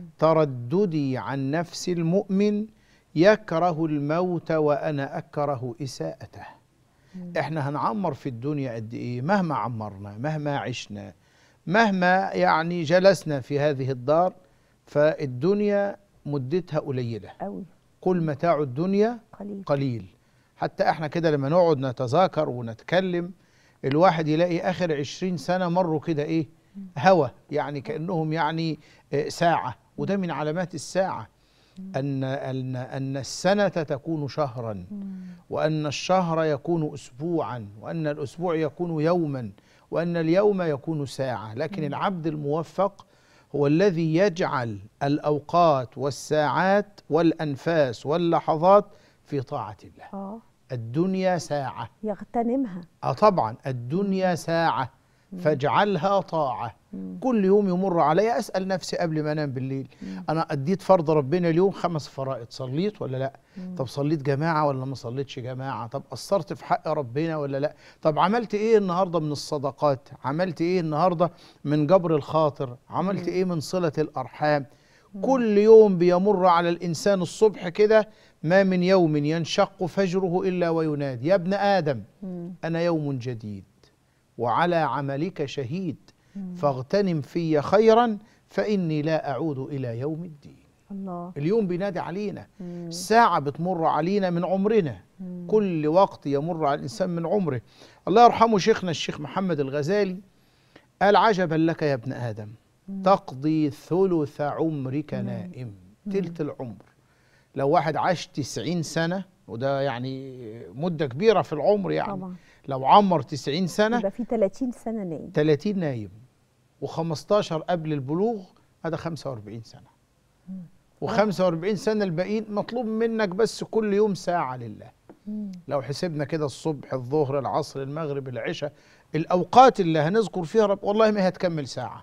ترددي عن نفس المؤمن يكره الموت وأنا أكره إساءته احنا هنعمر في الدنيا قد ايه مهما عمرنا مهما عشنا مهما يعني جلسنا في هذه الدار فالدنيا مدتها قليله قوي قل متاع الدنيا قليل قليل حتى احنا كده لما نقعد نتذاكر ونتكلم الواحد يلاقي اخر عشرين سنه مروا كده ايه هوى يعني كأنهم يعني آه، ساعة وده من علامات الساعة أن أن أن السنة تكون شهرا وأن الشهر يكون أسبوعا وأن الأسبوع يكون يوما وأن اليوم يكون ساعة لكن العبد الموفق هو الذي يجعل الأوقات والساعات والأنفاس واللحظات في طاعة الله اه الدنيا ساعة يغتنمها اه طبعا الدنيا ساعة فاجعلها طاعة كل يوم يمر علي أسأل نفسي قبل ما أنام بالليل أنا أديت فرض ربنا اليوم خمس فرائض صليت ولا لا طب صليت جماعة ولا ما صليتش جماعة طب قصرت في حق ربنا ولا لا طب عملت إيه النهاردة من الصدقات عملت إيه النهاردة من جبر الخاطر عملت إيه من صلة الأرحام كل يوم بيمر على الإنسان الصبح كده ما من يوم ينشق فجره إلا وينادي يا ابن آدم أنا يوم جديد وعلى عملك شهيد فاغتنم في خيرا فإني لا أعود إلى يوم الدين الله اليوم بينادي علينا الساعة بتمر علينا من عمرنا كل وقت يمر على الإنسان من عمره الله يرحمه شيخنا الشيخ محمد الغزالي قال عجبا لك يا ابن آدم تقضي ثلث عمرك نائم تلت العمر لو واحد عاش تسعين سنة وده يعني مدة كبيرة في العمر يعني طبعا لو عمر تسعين سنة يبقى في 30 سنه نايم 30 نايم و15 قبل البلوغ هذا 45 سنة و45 سنة الباقيين مطلوب منك بس كل يوم ساعة لله لو حسبنا كده الصبح الظهر العصر المغرب العشاء الأوقات اللي هنذكر فيها رب والله ما هتكمل ساعة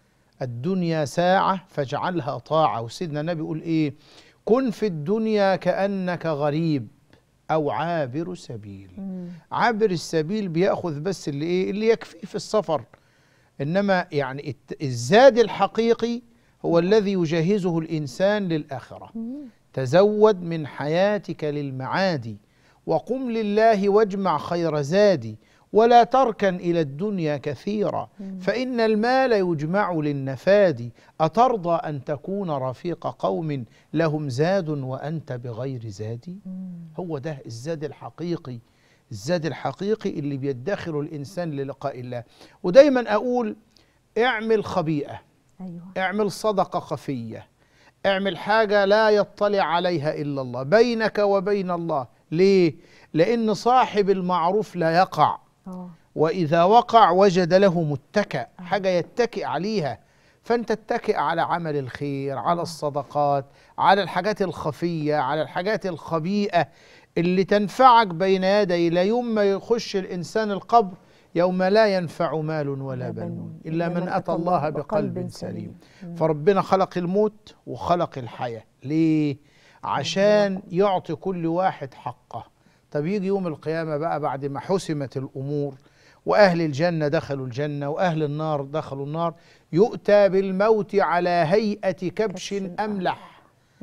الدنيا ساعة فاجعلها طاعة وسيدنا النبي يقول إيه كن في الدنيا كأنك غريب أو عابر سبيل عابر السبيل بياخذ بس اللي ايه اللي يكفيه في السفر انما يعني الت- الزاد الحقيقي هو الذي يجهزه الانسان للاخره تزود من حياتك للمعاد وقم لله واجمع خير زادي ولا تركن الى الدنيا كثيرا فان المال يجمع للنفاد اترضى ان تكون رفيق قوم لهم زاد وانت بغير زاد هو ده الزاد الحقيقي الزاد الحقيقي اللي بيدخره الانسان للقاء الله ودايما اقول اعمل خبيئه ايوه اعمل صدقه خفيه اعمل حاجه لا يطلع عليها الا الله بينك وبين الله ليه لان صاحب المعروف لا يقع اه واذا وقع وجد له متكأ حاجه يتكئ عليها فانت اتكئ على عمل الخير على الصدقات على الحاجات الخفيه على الحاجات الخبيئه اللي تنفعك بين يدي لا يوم ما يخش الانسان القبر يوم لا ينفع مال ولا بنون الا من اتى الله بقلب سليم فربنا خلق الموت وخلق الحياه ليه عشان يعطي كل واحد حقه طب يجي يوم القيامه بقى بعد ما حسمت الامور واهل الجنه دخلوا الجنه واهل النار دخلوا النار يؤتى بالموت على هيئه كبش كبش املح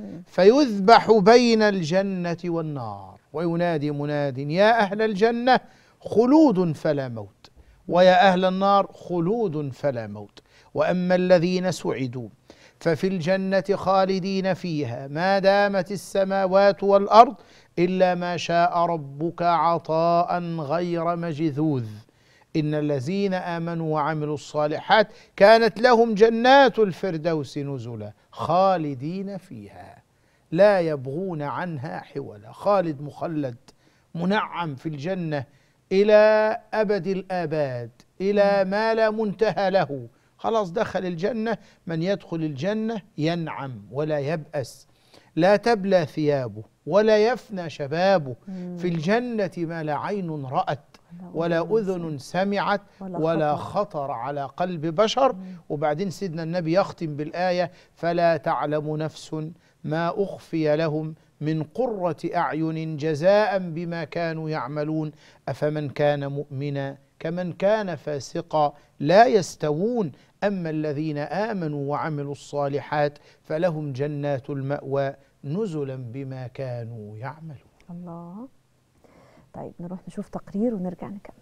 فيذبح بين الجنه والنار وينادي مناد يا اهل الجنه خلود فلا موت ويا اهل النار خلود فلا موت واما الذين سعدوا ففي الجنه خالدين فيها ما دامت السماوات والارض الا ما شاء ربك عطاء غير مجذوذ ان الذين امنوا وعملوا الصالحات كانت لهم جنات الفردوس نزلا خالدين فيها لا يبغون عنها حولا خالد مخلد منعم في الجنه الى ابد الاباد الى ما لا منتهى له خلاص دخل الجنه من يدخل الجنه ينعم ولا يبأس لا تبلى ثيابه ولا يفنى شبابه في الجنه ما لا عين رأت ولا اذن سمعت ولا ولا خطر. خطر على قلب بشر وبعدين سيدنا النبي يختم بالايه فلا تعلم نفس ما اخفي لهم من قرة أعين جزاء بما كانوا يعملون أفمن كان مؤمنا كمن كان فاسقا لا يستوون أما الذين آمنوا وعملوا الصالحات فلهم جنات المأوى نزلا بما كانوا يعملون الله طيب نروح نشوف تقرير ونرجع نكمل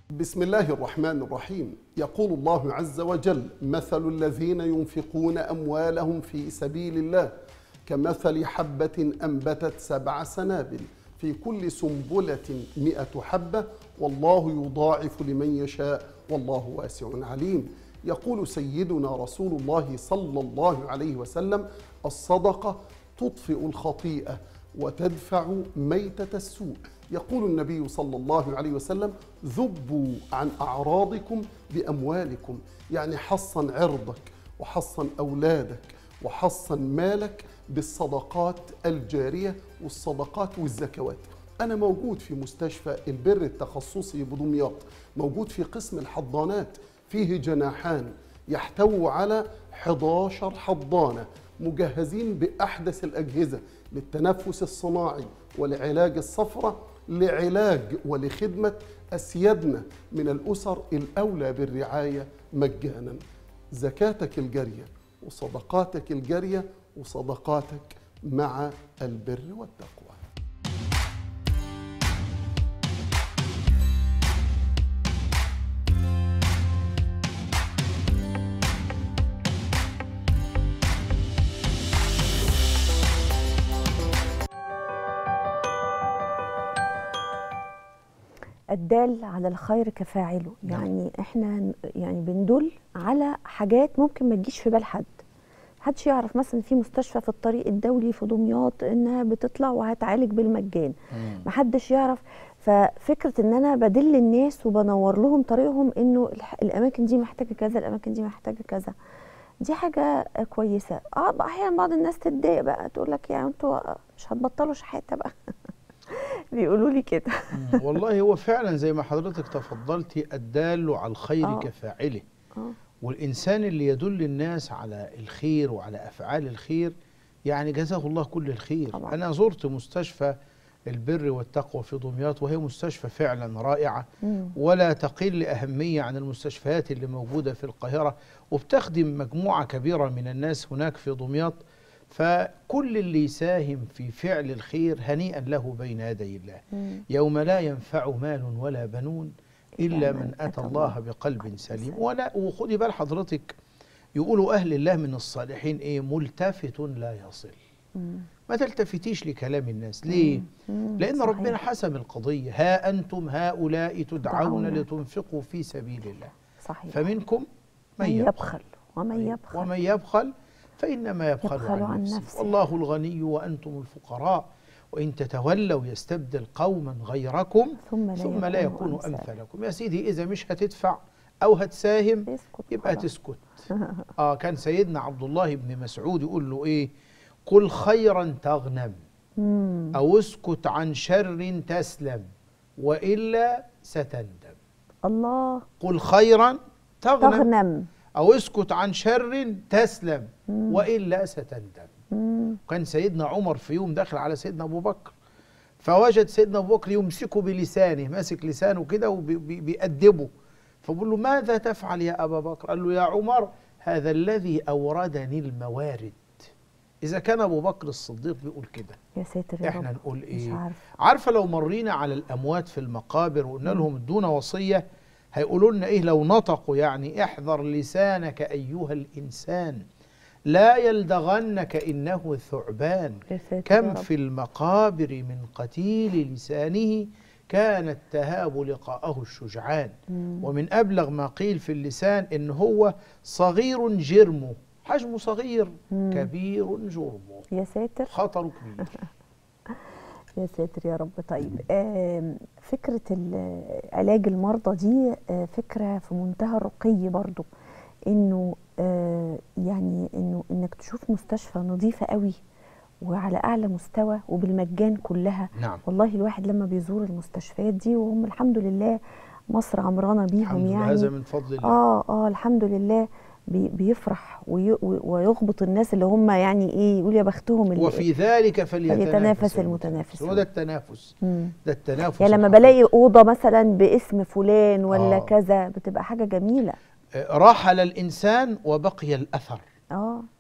بسم الله الرحمن الرحيم يقول الله عز وجل مثل الذين ينفقون أموالهم في سبيل الله كمثل حبة أنبتت سبع سنابل في كل سنبلة مئة حبة والله يضاعف لمن يشاء والله واسع عليم يقول سيدنا رسول الله صلى الله عليه وسلم الصدقة تطفئ الخطيئة وتدفع ميتة السوء يقول النبي صلى الله عليه وسلم ذبوا عن أعراضكم بأموالكم يعني حصن عرضك وحصن أولادك وحصن مالك بالصدقات الجارية والصدقات والزكوات أنا موجود في مستشفى البر التخصصي بدمياط موجود في قسم الحضانات فيه جناحان يحتوي على 11 حضانة مجهزين بأحدث الأجهزة للتنفس الصناعي ولعلاج الصفرة لعلاج ولخدمة أسيادنا من الأسر الأولى بالرعاية مجانا زكاتك الجارية وصدقاتك الجارية وصدقاتك مع البر والتقوى الدال على الخير كفاعله يعني احنا يعني بندل على حاجات ممكن ما تجيش في بال حد محدش يعرف مثلا في مستشفى في الطريق الدولي في دمياط انها بتطلع وهتعالج بالمجان محدش يعرف ففكره ان انا بدل الناس وبنور لهم طريقهم انه الح- الاماكن دي محتاجه كذا الاماكن دي محتاجه كذا دي حاجه كويسه اه بقى احيانا بعض الناس تتضايق بقى تقول لك يعني انتوا مش هتبطلوا شحاته بقى بيقولوا لي كده مم. والله هو فعلا زي ما حضرتك تفضلتي الدال على الخير آه. كفاعله اه والإنسان اللي يدل الناس على الخير وعلى أفعال الخير يعني جزاه الله كل الخير طبعا. أنا زرت مستشفى البر والتقوى في دمياط وهي مستشفى فعلا رائعة مم. ولا تقل أهمية عن المستشفيات اللي موجودة في القاهرة وبتخدم مجموعة كبيرة من الناس هناك في دمياط فكل اللي يساهم في فعل الخير هنيئا له بين يدي الله مم. يوم لا ينفع مال ولا بنون إلا إلا من من أتى أتى الله الله بقلب بقلب سليم سليم. ولا وخدي بال حضرتك يقولوا أهل الله من الصالحين إيه ملتفت لا يصل مم. ما تلتفتيش لكلام الناس ليه؟ مم. لأن صحيح. ربنا حسم القضية ها أنتم هؤلاء تدعون تدعون. لتنفقوا في سبيل الله صحيح فمنكم من من يبخل يبخل ومن يبخل ومن يبخل فإنما يبخل, يبخل عن, عن نفسه. نفسه. والله الغني وأنتم الفقراء وإن تتولوا يستبدل قوما غيركم ثم لا ثم لا يكون يكونوا أمثالكم. أمثالكم يا سيدي إذا مش هتدفع أو هتساهم يسكت يبقى خلاص. تسكت آه كان سيدنا عبد الله بن مسعود يقول له إيه قل خيرا تغنم مم. أو اسكت عن شر تسلم وإلا ستندم الله قل خيرا تغنم, تغنم أو اسكت عن شر تسلم وإلا ستندم مم. كان سيدنا عمر في يوم داخل على سيدنا أبو بكر فوجد سيدنا أبو بكر يمسكه بلسانه ماسك لسانه كده وبيأدبه فبقول له ماذا تفعل يا أبا بكر قال له يا عمر هذا الذي أوردني الموارد إذا كان أبو بكر الصديق بيقول كده يا ساتر يا احنا رب نقول مش ايه عارفه عارفه لو مرينا على الاموات في المقابر وقلنا لهم ادونا وصيه هيقولوا لنا ايه لو نطقوا يعني احذر لسانك ايها الانسان لا يلدغنك انه ثعبان يا ساتر يا كم رب. في المقابر من قتيل لسانه كان التهاب لقاءه الشجعان مم. ومن ابلغ ما قيل في اللسان ان هو صغير جرمه حجمه صغير مم. كبير جرمه يا ساتر خطره كبير يا ساتر يا رب طيب آم، فكرة ال- علاج المرضى دي آه، فكرة في منتهى الرقي برضو انه آه، يعني انه انك تشوف مستشفى نظيفة قوي وعلى اعلى مستوى وبالمجان كلها نعم والله الواحد لما بيزور المستشفيات دي وهم الحمد لله مصر عمرانة بيهم الحمد لله يعني هذا من فضل الله اه اه الحمد لله بي بيفرح وي ويغبط الناس اللي هم يعني ايه يقول يا بختهم اللي وفي ذلك فليتنافس فليتنافس المتنافسون. هو ده التنافس مم. ده التنافس يعني لما الحقيقي. بلاقي اوضه مثلا باسم فلان ولا آه. كذا بتبقى حاجه جميله آه، رحل الانسان وبقي الاثر اه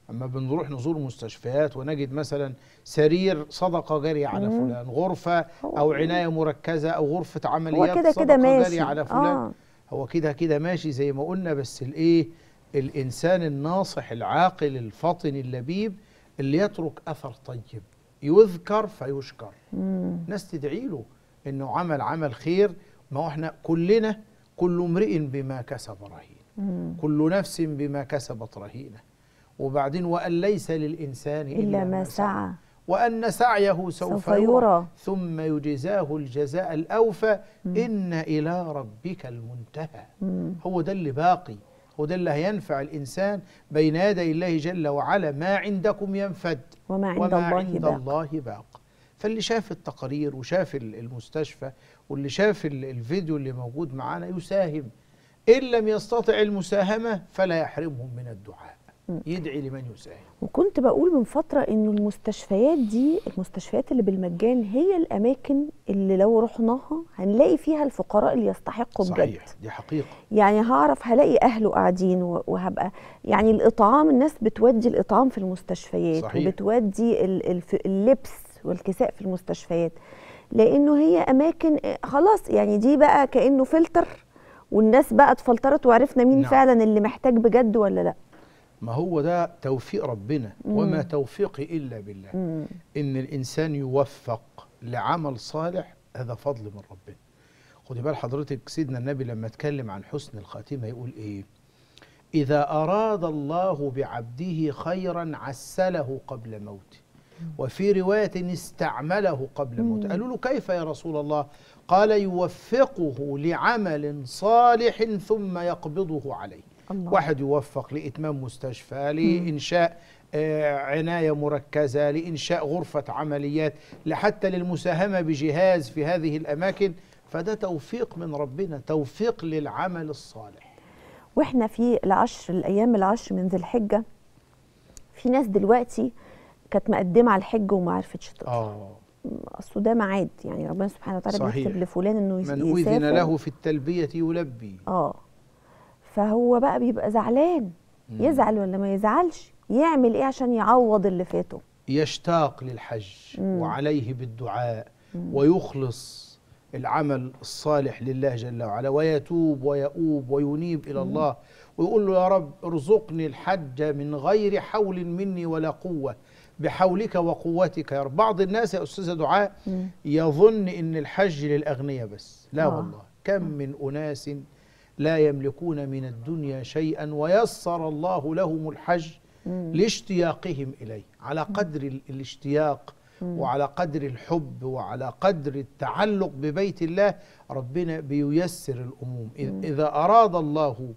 اما بنروح نزور مستشفيات ونجد مثلا سرير صدقه جاريه على مم. فلان غرفه هو- او عنايه مركزه او غرفه عمليات كده صدقه كده ماشي. جاريه على فلان آه. هو كده كده ماشي زي ما قلنا بس الايه الانسان الناصح العاقل الفطن اللبيب اللي يترك اثر طيب يذكر فيشكر مم. ناس تدعي له انه عمل عمل خير ما هو احنا كلنا كل امرئ بما كسب رهين مم. كل نفس بما كسبت رهينه وبعدين وان ليس للانسان إلا ما سعى وان سعيه سوف, سوف يرى يرى. ثم يجزاه الجزاء الاوفى ان الى ربك المنتهى مم. هو ده اللي باقي هو ده اللي هينفع الانسان بين يدي الله جل وعلا ما عندكم ينفد وما عند وما الله عند باق. الله باق فاللي شاف التقارير وشاف ال- المستشفى واللي شاف ال- الفيديو اللي موجود معانا يساهم إن لم يستطع المساهمة فلا يحرمهم من الدعاء يدعي لمن يساهم وكنت بقول من فترة إنه المستشفيات دي المستشفيات اللي بالمجان هي الأماكن اللي لو رحناها هنلاقي فيها الفقراء اللي يستحقوا بجد صحيح دي حقيقة يعني هعرف هلاقي أهله قاعدين و- وهبقى يعني الإطعام الناس بتودي الإطعام في المستشفيات صحيح. وبتودي ال- الف- اللبس والكساء في المستشفيات لأنه هي أماكن آه، خلاص يعني دي بقى كأنه فلتر والناس بقى اتفلترت وعرفنا مين نعم. فعلا اللي محتاج بجد ولا لا ما هو ده توفيق ربنا وما توفيقي إلا بالله مم. إن الإنسان يوفق لعمل صالح هذا فضل من ربنا خدي بال حضرتك سيدنا النبي لما اتكلم عن حسن الخاتمة يقول إيه إذا أراد الله بعبده خيرا عسله قبل موته وفي رواية استعمله قبل موته قالوا له كيف يا رسول الله قال يوفقه لعمل صالح ثم يقبضه عليه الله. واحد يوفق لإتمام مستشفى لإنشاء آه، عناية مركزة لإنشاء غرفة عمليات لحتى للمساهمة بجهاز في هذه الأماكن فده توفيق من ربنا توفيق للعمل الصالح واحنا في العشر الايام العشر من ذي الحجه في ناس دلوقتي كانت مقدمه على الحج وما عرفتش تطلع آه اصل ده ميعاد يعني ربنا سبحانه وتعالى صحيح. بيكتب لفلان انه يس- من يسافر أذن له في التلبية يلبي اه فهو بقى بيبقى زعلان مم. يزعل ولا ما يزعلش يعمل ايه عشان يعوض اللي فاته يشتاق للحج مم. وعليه بالدعاء ويخلص العمل الصالح لله جل وعلا ويتوب ويؤوب وينيب إلى الله ويقول له يا رب ارزقني الحج من غير حول مني ولا قوة بحولك وقوتك يا رب بعض الناس يا أستاذة دعاء مم. يظن إن الحج للأغنياء بس لا آه. والله كم من أناس لا يملكون من الدنيا شيئا ويسر الله لهم الحج مم. لاشتياقهم إليه على قدر ال- الاشتياق وعلى قدر الحب وعلى قدر التعلق ببيت الله ربنا بييسر الأمور إذ- إذا أراد الله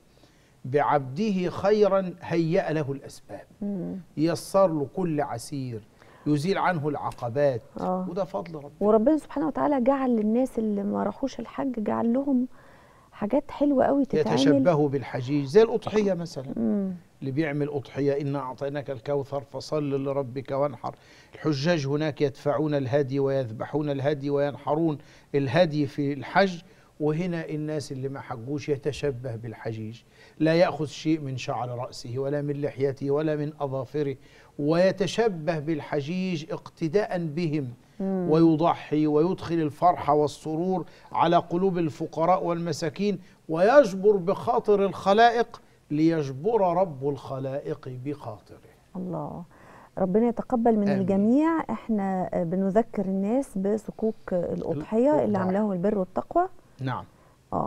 بعبده خيرا هيأ له الأسباب مم. ييسر له كل عسير يزيل عنه العقبات آه. وده فضل ربنا وربنا سبحانه وتعالى جعل للناس اللي ما راحوش الحج جعل لهم حاجات حلوه قوي تتعمل يتشبهوا بالحجيج زي الأضحية مثلا مم. اللي بيعمل أضحية إنا أعطيناك الكوثر فصل لربك وانحر الحجاج هناك يدفعون الهدي ويذبحون الهدي وينحرون الهدي في الحج وهنا الناس اللي ما حجوش يتشبه بالحجيج لا يأخذ شيء من شعر رأسه ولا من لحيته ولا من أظافره ويتشبه بالحجيج اقتداء بهم ويضحي ويدخل الفرح والسرور على قلوب الفقراء والمساكين ويجبر بخاطر الخلائق ليجبر رب الخلائق بخاطره الله ربنا يتقبل من آمين. الجميع احنا آه، بنذكر الناس بصكوك الأضحية اللي الأضحية. عاملاهم البر والتقوى نعم اه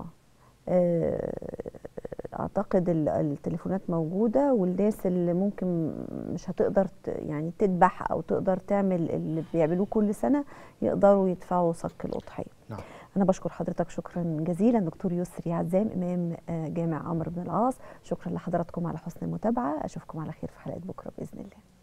آه، اعتقد ال- التليفونات موجودة والناس اللي ممكن مش هتقدر ت- يعني تذبح او تقدر تعمل اللي بيعملوه كل سنة يقدروا يدفعوا صك الأضحية نعم أنا بشكر حضرتك شكرا جزيلا دكتور يسري عزام إمام آه، جامع عمرو بن العاص شكرا لحضراتكم على حسن المتابعة أشوفكم على خير في حلقة بكرة بإذن الله